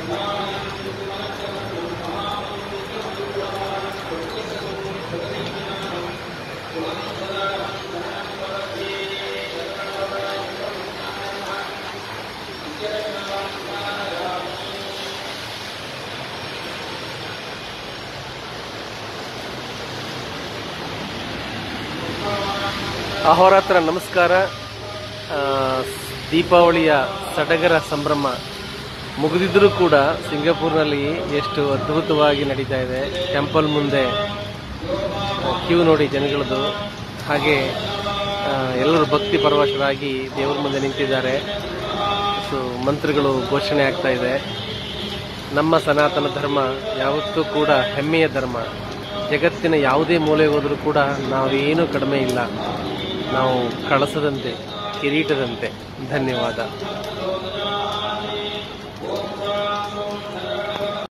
ಅಹೋರಾತ್ರ ನಮಸ್ಕಾರ ಆ, ದೀಪಾವಳಿಯ ಸಡಗರ ಸಂಭ್ರಮ ಮುಗಿದಿದ್ರೂ ಕೂಡ ಸಿಂಗಾಪುರ್ನಲ್ಲಿ ಎಷ್ಟು ಅದ್ಭುತವಾಗಿ ನಡೀತಾ ಇದೆ ಟೆಂಪಲ್ ಮುಂದೆ ಕ್ಯೂ ನೋಡಿ ಜನಗಳದು ಹಾಗೆ ಆ, ಎಲ್ಲರೂ ಭಕ್ತಿ ಪರವಶರಾಗಿ ದೇವರ ಮುಂದೆ ನಿಂತಿದ್ದಾರೆ ಸೊ ಮಂತ್ರಗಳು ಘೋಷಣೆ ಆಗ್ತಾ ಇದೆ ನಮ್ಮ ಸನಾತನ ಧರ್ಮ ಯಾವತ್ತೂ ಕೂಡ ಹೆಮ್ಮೆಯ ಧರ್ಮ ಜಗತ್ತಿನ ಯಾವುದೇ ಮೂಲೆಗೆ ಹೋದರೂ ಕೂಡ ನಾವೇನೂ ಕಡಿಮೆ ಇಲ್ಲ ನಾವು ಕಳಸದಂತೆ ಕಿರೀಟದಂತೆ ಧನ್ಯವಾದ